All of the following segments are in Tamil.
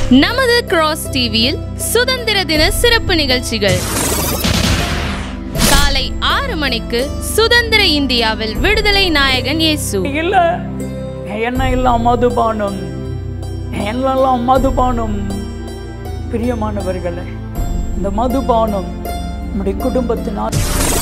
நமது கிராஸ் டிவியில் சுதந்திர தின சிறப்பு நிகழ்ச்சிகள் காலை ஆறு மணிக்கு சுதந்திர இந்தியாவில் விடுதலை நாயகன் இயேசு இல்ல என்ன எல்லாம் மதுபானம் என்னெல்லாம் மதுபானம் பிரியமானவர்களே இந்த மதுபானம் நம்முடைய குடும்பத்தினால்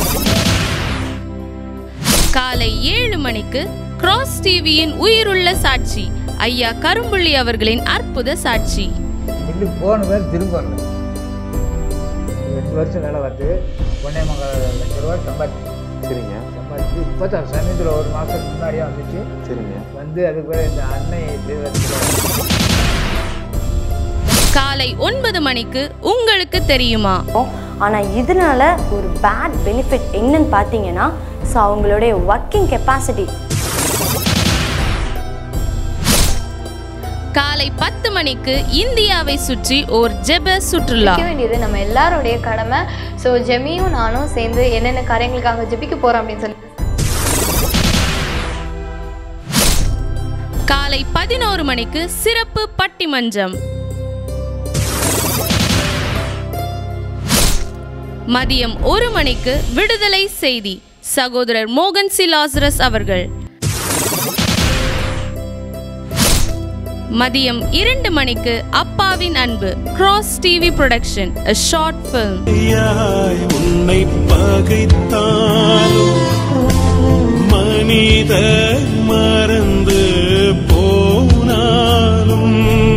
காலை ஏழு மணிக்கு கிராஸ் டிவியின் உயிருள்ள சாட்சி ஐயா கரும்புள்ளி அவர்களின் அற்புத சாட்சி ಇಲ್ಲಿ ಫೋನ್ ಮೇಲೆ ತಿರುಗಲ್ಲ ಎಂಟು ವರ್ಷ வேலை பார்த்து ஒன்றே மங்கால் லட்ச ரூபா சம்பாதிச்சு சரிங்க சம்பாதிச்சு இப்போ தான் சமயத்தில் ஒரு மாதத்துக்கு முன்னாடியே வந்துச்சு சரிங்க வந்து அதுக்கு பிறகு இந்த அன்னை தெய்வத்தில் காலை ஒன்பது மணிக்கு உங்களுக்கு தெரியுமா ஆனால் இதனால ஒரு பேட் பெனிஃபிட் என்னன்னு பார்த்தீங்கன்னா ஸோ அவங்களுடைய ஒர்க்கிங் கெப்பாசிட்டி காலை பத்து மணிக்கு இந்தியாவை சுற்றி ஓர் ஜெப சுற்றுலா ஜெபிக்க வேண்டியது நம்ம எல்லாருடைய கடமை ஸோ ஜெமியும் நானும் சேர்ந்து என்னென்ன காரியங்களுக்காக ஜெபிக்க போறோம் அப்படின்னு சொல்லி காலை பதினோரு மணிக்கு சிறப்பு பட்டிமன்றம் மதியம் ஒரு மணிக்கு விடுதலை செய்தி சகோதரர் மோகன் சி லாசரஸ் அவர்கள் மதியம் இரண்டு மணிக்கு அப்பாவின் அன்பு Cross TV production a short film யாய் உன்னை பகைத்தாலும் மனித மறந்து போனாலும்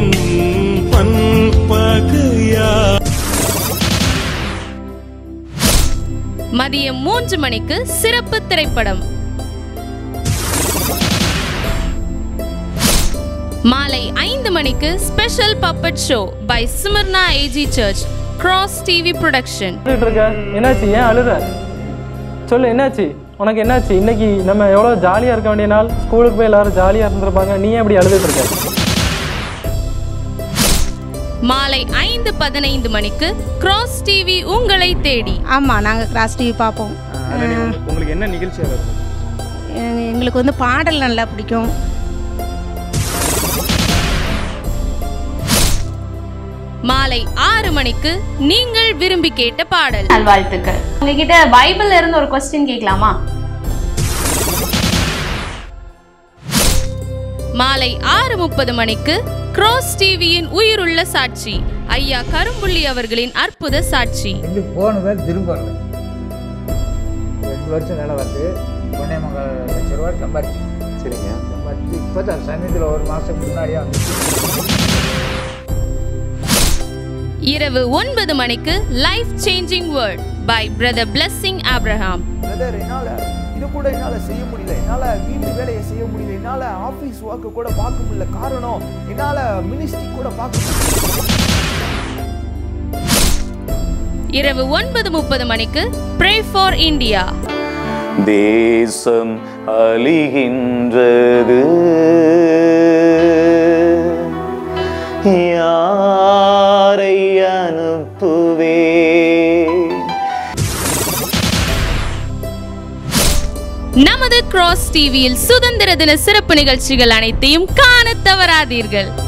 பண்பகையா மதியம் மூன்று மணிக்கு சிறப்பு திரைப்படம் மாலை ஐந்து மணிக்கு special puppet show by Smyrna AG church Cross TV production அழுதுட்டு இருக்க என்னாச்சு ஏன் அழுற சொல்லு என்னாச்சு உனக்கு என்னாச்சு இன்னைக்கு நம்ம எவ்வளோ ஜாலியாக இருக்க வேண்டிய நாள் ஸ்கூலுக்கு போய் எல்லாரும் ஜாலியாக இருந்திருப்பாங்க நீ ஏன் இப்படி அழுதுட்டு இருக்க மாலை ஐந்து பதினைந்து மணிக்கு கிராஸ் டிவி உங்களை தேடி ஆமாம் நாங்கள் கிராஸ் டிவி பார்ப்போம் உங்களுக்கு என்ன நிகழ்ச்சியாக இருக்கும் எங்க- எங்களுக்கு வந்து பாடல் நல்லா பிடிக்கும் மாலை ஆறு மணிக்கு நீங்கள் விரும்பி கேட்ட பாடல் நல்வாழ்த்துக்கள் உங்ககிட்ட பைபிள்ல இருந்து ஒரு கொஸ்டின் கேட்கலாமா மாலை ஆறு முப்பது மணிக்கு கிராஸ் டிவியின் உயிருள்ள சாட்சி ஐயா கரும்புள்ளி அவர்களின் அற்புத சாட்சி ಇಲ್ಲಿ ಫೋನ್ ಮೇಲೆ ತಿರುಗಲ್ಲ ಎಂಟು ವರ್ಷ வேலை பார்த்து ஒன்றே மங்கால் லட்ச ரூபா சம்பாதிச்சு சரிங்க சம்பாதிச்சு இப்போ தான் சமயத்தில் ஒரு மாதத்துக்கு முன்னாடியே வந்துச்சு இரவு ஒன்பது மணிக்கு life changing word by brother Blessing Abraham brother என்னால் இது கூட என்னால் செய்ய முடியல என்னால் வீட்டு வேலையை செய்ய முடியல என்னால் ஆஃபீஸ் ஒர்க்கு கூட பார்க்க முடியல காரணம் என்னால் மினிஸ்ட்ரி கூட பார்க்க முடியல இரவு ஒன்பது முப்பது மணிக்கு ப்ரே ஃபார் இந்தியா தேசம் அழிகின்றது யாரை அனுப்புவே நமது கிராஸ் டிவியில் சுதந்திர தின சிறப்பு நிகழ்ச்சிகள் அனைத்தையும் காண தவறாதீர்கள்